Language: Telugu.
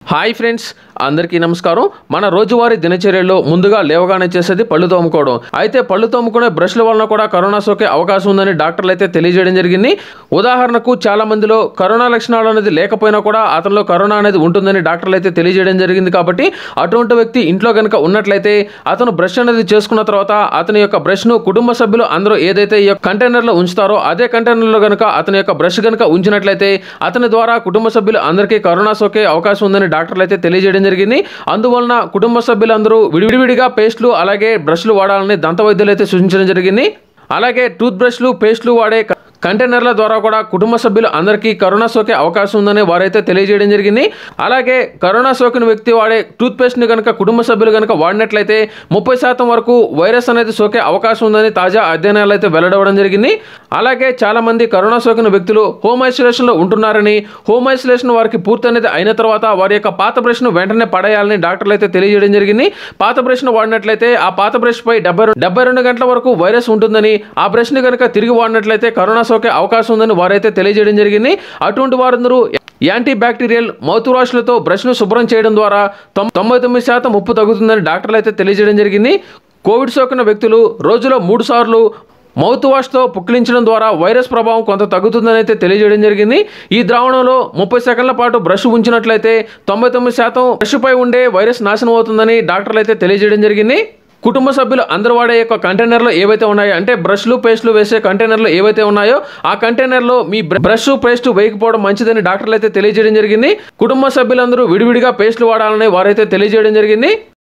హాయ్ ఫ్రెండ్స్ అందరికీ నమస్కారం మన రోజువారీ దినచర్యల్లో ముందుగా లేవగానే చేసేది పళ్ళు తోముకోవడం అయితే పళ్ళు తోముకునే బ్రష్ల వలన కూడా కరోనా సోకే అవకాశం ఉందని డాక్టర్లు అయితే తెలియజేయడం జరిగింది ఉదాహరణకు చాలా మందిలో కరోనా లక్షణాలు అనేది లేకపోయినా కూడా అతనిలో కరోనా అనేది ఉంటుందని డాక్టర్లు అయితే తెలియజేయడం జరిగింది కాబట్టి అటువంటి వ్యక్తి ఇంట్లో కనుక ఉన్నట్లయితే అతను బ్రష్ అనేది చేసుకున్న తర్వాత అతని యొక్క బ్రష్ను కుటుంబ సభ్యులు అందరూ ఏదైతే ఈ యొక్క కంటైనర్లో ఉంచుతారో అదే కంటైనర్లో కనుక అతని యొక్క బ్రష్ కనుక ఉంచినట్లయితే అతని ద్వారా కుటుంబ సభ్యులు అందరికీ కరోనా సోకే అవకాశం ఉందని డాక్టర్లు అయితే తెలియజేయడం జరిగింది అందువలన కుటుంబ సభ్యులందరూ విడివిడిగా పేస్ట్లు అలాగే బ్రష్లు వాడాలని దంత వైద్యులు అయితే సూచించడం జరిగింది అలాగే టూత్ బ్రష్లు పేస్ట్లు వాడే క- కంటైనర్ల ద్వారా కూడా కుటుంబ సభ్యులు అందరికీ కరోనా సోకే అవకాశం ఉందని వారైతే తెలియజేయడం జరిగింది అలాగే కరోనా సోకిన వ్యక్తి వాడే టూత్ పేస్ట్ని కనుక కుటుంబ సభ్యులు కనుక వాడినట్లయితే ముప్పై శాతం వరకు వైరస్ అనేది సోకే అవకాశం ఉందని తాజా అధ్యయనాలు అయితే వెల్లడవడం జరిగింది అలాగే చాలా మంది కరోనా సోకిన వ్యక్తులు హోమ్ ఐసోలేషన్లో ఉంటున్నారని హోమ్ ఐసోలేషన్ వారికి పూర్తి అనేది అయిన తర్వాత వారి యొక్క పాత బ్రష్ను వెంటనే పడేయాలని డాక్టర్లు అయితే తెలియజేయడం జరిగింది పాత బ్రష్ను వాడినట్లయితే ఆ పాత బ్రష్ పై డెబ్బై డెబ్బై రెండు గంటల వరకు వైరస్ ఉంటుందని ఆ బ్రష్ని కనుక తిరిగి వాడినట్లయితే కరోనా సోకే అవకాశం ఉందని వారైతే తెలియజేయడం జరిగింది అటువంటి వారందరూ యాంటీ బ్యాక్టీరియల్ మౌత్ వాష్లతో బ్రష్ను శుభ్రం చేయడం ద్వారా తొం- తొంభై తొమ్మిది శాతం ముప్పు తగ్గుతుందని డాక్టర్లు అయితే తెలియజేయడం జరిగింది కోవిడ్ సోకిన వ్యక్తులు రోజులో మూడు సార్లు మౌత్ వాష్తో పుక్కిలించడం ద్వారా వైరస్ ప్రభావం కొంత తగ్గుతుందని అయితే తెలియజేయడం జరిగింది ఈ ద్రావణంలో ముప్పై సెకండ్ల పాటు బ్రష్ ఉంచినట్లయితే తొంభై తొమ్మిది శాతం బ్రష్పై ఉండే వైరస్ నాశనం అవుతుందని డాక్టర్లు అయితే తెలియజేయడం జరిగింది కుటుంబ సభ్యులు అందరు వాడే యొక్క కంటైనర్లో ఏవైతే ఉన్నాయో అంటే బ్రష్లు పేస్ట్లు వేసే కంటైనర్లు ఏవైతే ఉన్నాయో ఆ కంటైనర్లో మీ బ్ర- బ్రష్ పేస్ట్ వేయకపోవడం మంచిదని డాక్టర్లు అయితే తెలియజేయడం జరిగింది కుటుంబ సభ్యులందరూ విడివిడిగా పేస్ట్లు వాడాలని వారైతే తెలియజేయడం జరిగింది